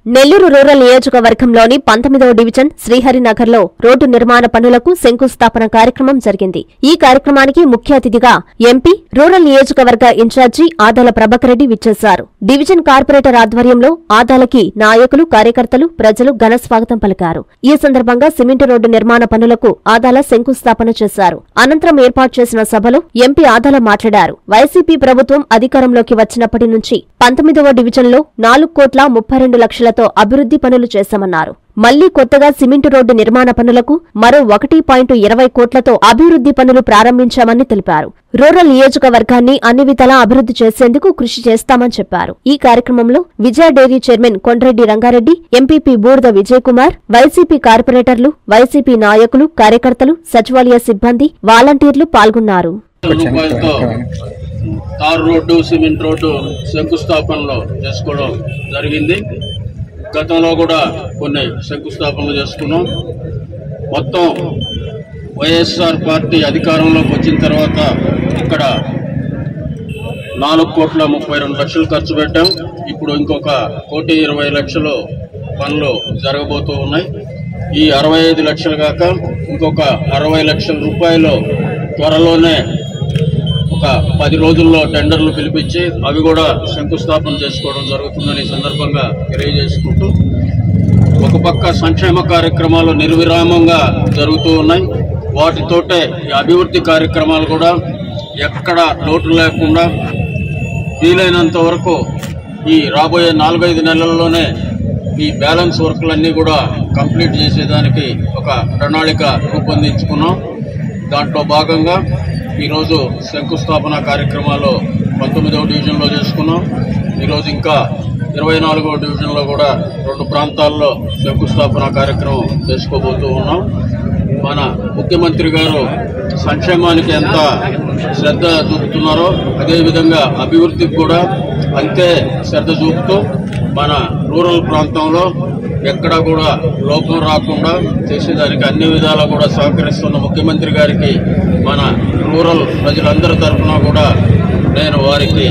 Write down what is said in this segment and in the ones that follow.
Nellore rural నియోజకవర్గంలోని పంతొమ్మిదవ division శ్రీహరినగర్లో road నిర్మాణ పనులకు శంకుస్థాపన కార్యక్రమం జరిగింది ఈ కార్యక్రమానికి ముఖ్య అతిథిగా ఎంపీ రూరల్ నియోజకవర్గ ఇన్ఛార్జి ఆదాల ప్రభాకర్ రెడ్డి విచ్చేశారు డివిజన్ కార్పొరేటర్ ఆధ్వర్యంలో ఆదాలకి నాయకులు కార్యకర్తలు ప్రజలు ఘన స్వాగతం పలికారు ఈ సందర్భంగా సిమెంట్ రోడ్డు నిర్మాణ పనులకు ఆదాల శంకుస్థాపన చేశారు అనంతరం ఏర్పాటు చేసిన సభలో ఎంపీ ఆదాల మాట్లాడారు వైసీపీ ప్రభుత్వం అధికారంలోకి వచ్చినప్పటి నుంచి పంతొమ్మిదవ డివిజన్లో నాలుగు కోట్ల ముప్పై రెండు లక్షలతో అభివృద్ధి పనులు చేశామన్నారు మళ్లీ కొత్తగా సిమెంట్ రోడ్డు నిర్మాణ పనులకు మరో ఒకటి పాయింట్ ఇరవై కోట్లతో అభివృద్ధి పనులు ప్రారంభించామని తెలిపారు రూరల్ నియోజకవర్గాన్ని అన్ని విధాలా అభివృద్ధి చేసేందుకు కృషి చేస్తామని చెప్పారు ఈ కార్యక్రమంలో Vijaya dairy chairman Kondreddy Ranga Reddy MPP Boorda Vijay Kumar YCP కార్పొరేటర్లు వైసీపీ నాయకులు కార్యకర్తలు సచివాలయ సిబ్బంది వాలంటీర్లు పాల్గొన్నారు రూపాయలతో తార్ రోడ్డు సిమెంట్ రోడ్డు శంకుస్థాపనలో చేసుకోవడం జరిగింది గతంలో కూడా కొన్ని శంకుస్థాపనలు చేసుకున్నాం మొత్తం వైఎస్ఆర్ పార్టీ అధికారంలోకి వచ్చిన తర్వాత ఇక్కడ నాలుగు కోట్ల ముప్పై రెండు లక్షలు ఖర్చు పెట్టాం ఇప్పుడు ఇంకొక కోటి ఇరవై లక్షలు పనులు జరగబోతూ ఉన్నాయి ఈ అరవై ఐదు లక్షలు కాక ఇంకొక అరవై లక్షల రూపాయలు త్వరలోనే ఒక పది రోజుల్లో టెండర్లు పిలిపించి అవి కూడా శంకుస్థాపన చేసుకోవడం జరుగుతుందని ఈ సందర్భంగా తెలియజేసుకుంటూ ఒక పక్క సంక్షేమ కార్యక్రమాలు నిర్విరామంగా జరుగుతూ ఉన్నాయి వాటితోటే ఈ అభివృద్ధి కార్యక్రమాలు కూడా ఎక్కడ లోటు లేకుండా వీలైనంత వరకు ఈ రాబోయే నాలుగైదు నెలల్లోనే ఈ బ్యాలెన్స్ వర్క్లన్నీ కూడా కంప్లీట్ చేసేదానికి ఒక ప్రణాళిక రూపొందించుకున్నాం దాంట్లో భాగంగా ఈరోజు శంకుస్థాపన కార్యక్రమాలు పంతొమ్మిదవ డివిజన్లో చేసుకున్నాం ఈరోజు ఇంకా ఇరవై నాలుగవ డివిజన్లో కూడా రెండు ప్రాంతాల్లో శంకుస్థాపన కార్యక్రమం చేసుకోబోతూ ఉన్నాం మన ముఖ్యమంత్రి గారు సంక్షేమానికి ఎంత శ్రద్ధ చూపుతున్నారో అదేవిధంగా అభివృద్ధికి కూడా అంతే శ్రద్ధ చూపుతూ మన రూరల్ ప్రాంతంలో ఎక్కడా కూడా లోపం రాకుండా చేసేదానికి అన్ని విధాలా కూడా సహకరిస్తున్న ముఖ్యమంత్రి గారికి మన రూరల్ ప్రజలందరి తరఫున కూడా నేను వారికి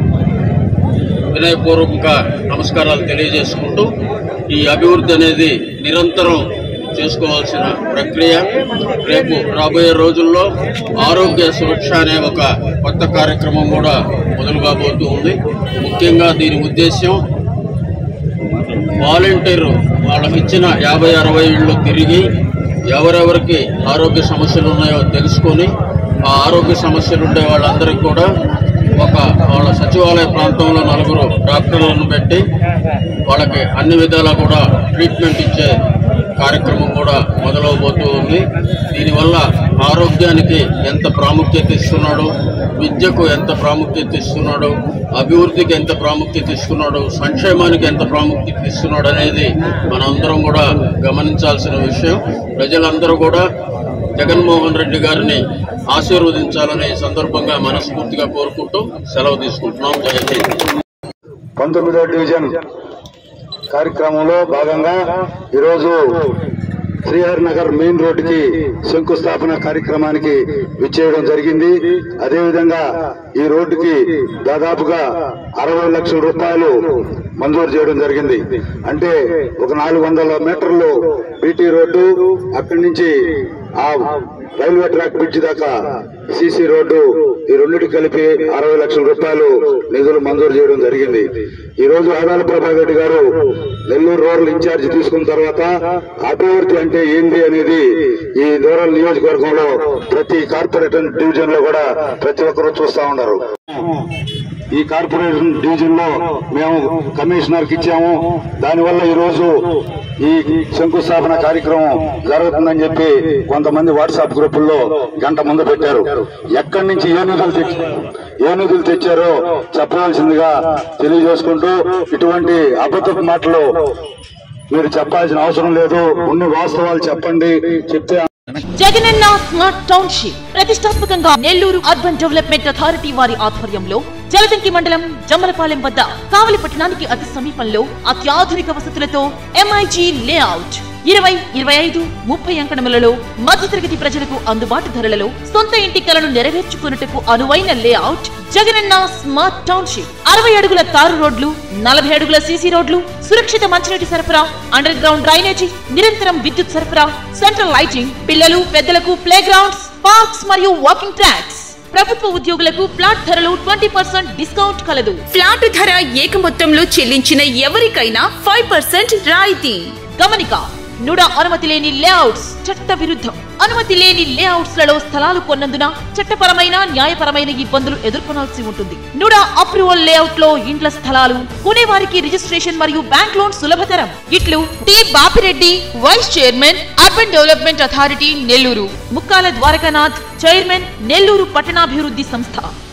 వినయపూర్వకంగా నమస్కారాలు తెలియజేసుకుంటూ ఈ అభివృద్ధి అనేది నిరంతరం చేసుకోవాల్సిన ప్రక్రియ రేపు రాబోయే రోజుల్లో ఆరోగ్య సురక్ష అనే ఒక కొత్త కార్యక్రమం కూడా మొదలు కాబోతూ ఉంది ముఖ్యంగా దీని ఉద్దేశ్యం వాలంటీర్ వాళ్ళకి ఇచ్చిన యాభై అరవై ఇళ్ళు తిరిగి ఎవరెవరికి ఆరోగ్య సమస్యలు ఉన్నాయో తెలుసుకొని ఆ ఆరోగ్య సమస్యలు ఉండే వాళ్ళందరికీ కూడా ఒక వాళ్ళ సచివాలయ ప్రాంతంలో నలుగురు డాక్టర్లను పెట్టి వాళ్ళకి అన్ని విధాలా కూడా ట్రీట్మెంట్ ఇచ్చే కార్యక్రమం కూడా మొదలవబోతూ ఉంది దీనివల్ల ఆరోగ్యానికి ఎంత ప్రాముఖ్యత ఇస్తున్నాడు విద్యకు ఎంత ప్రాముఖ్యత ఇస్తున్నాడు అభివృద్ధికి ఎంత ప్రాముఖ్యత ఇస్తున్నాడు సంక్షేమానికి ఎంత ప్రాముఖ్యత ఇస్తున్నాడు అనేది మనందరం కూడా గమనించాల్సిన విషయం ప్రజలందరూ కూడా జగన్మోహన్ రెడ్డి గారిని ఆశీర్వదించాలని ఈ సందర్భంగా మనస్ఫూర్తిగా కోరుకుంటూ సెలవు తీసుకుంటున్నాం జై హింద్ పంతొమ్మిదో డివిజన్ కార్యక్రమంలో భాగంగా ఈరోజు శ్రీహరి నగర్ మెయిన్ రోడ్డుకి శంకుస్థాపన కార్యక్రమానికి విచ్చేయడం జరిగింది అదేవిధంగా ఈ రోడ్డుకి దాదాపుగా అరవై లక్షల రూపాయలు మంజూరు చేయడం జరిగింది అంటే ఒక నాలుగు వందల మీటర్లు బీటీ రోడ్డు అక్కడి నుంచి ఆ రైల్వే ట్రాక్ బ్రిడ్జ్ దాకా సీసీ రోడ్డు ఈ రెండింటి కలిపి అరవై లక్షల రూపాయలు నిధులు మంజూరు చేయడం జరిగింది ఈ రోజు ఆదాల ప్రభాకర్ రెడ్డి గారు నెల్లూరు రూరల్ ఇన్ఛార్జ్ తీసుకున్న తర్వాత అభివృద్ధి అంటే ఏంది అనేది ఈ రూరల్ నియోజకవర్గంలో ప్రతి కార్పొరేషన్ డివిజన్ లో కూడా ప్రతి ఒక్కరూ చూస్తా ఉన్నారు ఈ కార్పొరేషన్ డివిజన్ లో మేము కమిషనర్ కి ఇచ్చాము దానివల్ల ఈ రోజు ఈ శంకుస్థాపన కార్యక్రమం జరుగుతుందని చెప్పి కొంతమంది వాట్సాప్ గ్రూపుల్లో గంట ముందు పెట్టారు ఎక్కడి నుంచి ఏ నిధులు తెచ్చి ఏ నిధులు తెచ్చారో చెప్పవలసిందిగా తెలియజేసుకుంటూ ఇటువంటి అబద్ధపు మాటలు మీరు చెప్పాల్సిన అవసరం లేదు కొన్ని వాస్తవాలు చెప్పండి చెప్తే జగనన్న స్మార్ట్ టౌన్షిప్ ప్రతిష్టాత్మకంగా నెల్లూరు అర్బన్ డెవలప్మెంట్ అథారిటీ వారి ఆధ్వర్యంలో జలదంకి మండలం జమ్మలపాలెం వద్ద కావలి పట్టణానికి అతి సమీపంలో అత్యాధునిక వసతులతో ఎంఐజీ లేఅవుట్ ఇరవై ఇరవై ఐదు ముప్పై అంకణములలో మధ్యతరగతి ప్రజలకు అందుబాటు ధరలలో సొంత ఇంటి కలను నెరవేర్చుకున్నట్టుకు అనువైన లేఅవుట్ జగనన్న స్మార్ట్ టౌన్షిప్ అరవై అడుగుల తారు రోడ్లు నలభై అడుగుల సీసీ రోడ్లు సురక్షిత మంచినీటి సరఫరా అండర్ గ్రౌండ్ డ్రైనేజీ నిరంతరం విద్యుత్ సరఫరా సెంట్రల్ లైటింగ్ పిల్లలు పెద్దలకు ప్లే గ్రౌండ్స్ పార్క్స్ మరియు వాకింగ్ ట్రాక్స్ ప్రభుత్వ ఉద్యోగులకు ఫ్లాట్ ధరలు ట్వంటీ పర్సెంట్ డిస్కౌంట్ కలదు ఫ్లాట్ ధర ఏక మొత్తంలో చెల్లించిన ఎవరికైనా ఫైవ్ పర్సెంట్ రాయితీ గమనిక నుడ అనుమతి లేని లేఅవుట్స్ చట్ట విరుద్ధం అనుమతి లేని లేఅవుట్స్ లలో స్థలాలు కొన్నందున చట్టపరమైన న్యాయపరమైన ఇబ్బందులు ఎదుర్కొనాల్సి ఉంటుంది నుడ అప్రూవల్ లేఅవుట్ లో ఇండ్ల స్థలాలు కొనేవారికి రిజిస్ట్రేషన్ మరియు బ్యాంక్ లోన్ సులభతరం ఇట్లు T Bapireddy vice chairman urban development authority Nellore Mukkala Dwarakanath chairman Nellore పట్టణాభివృద్ధి సంస్థ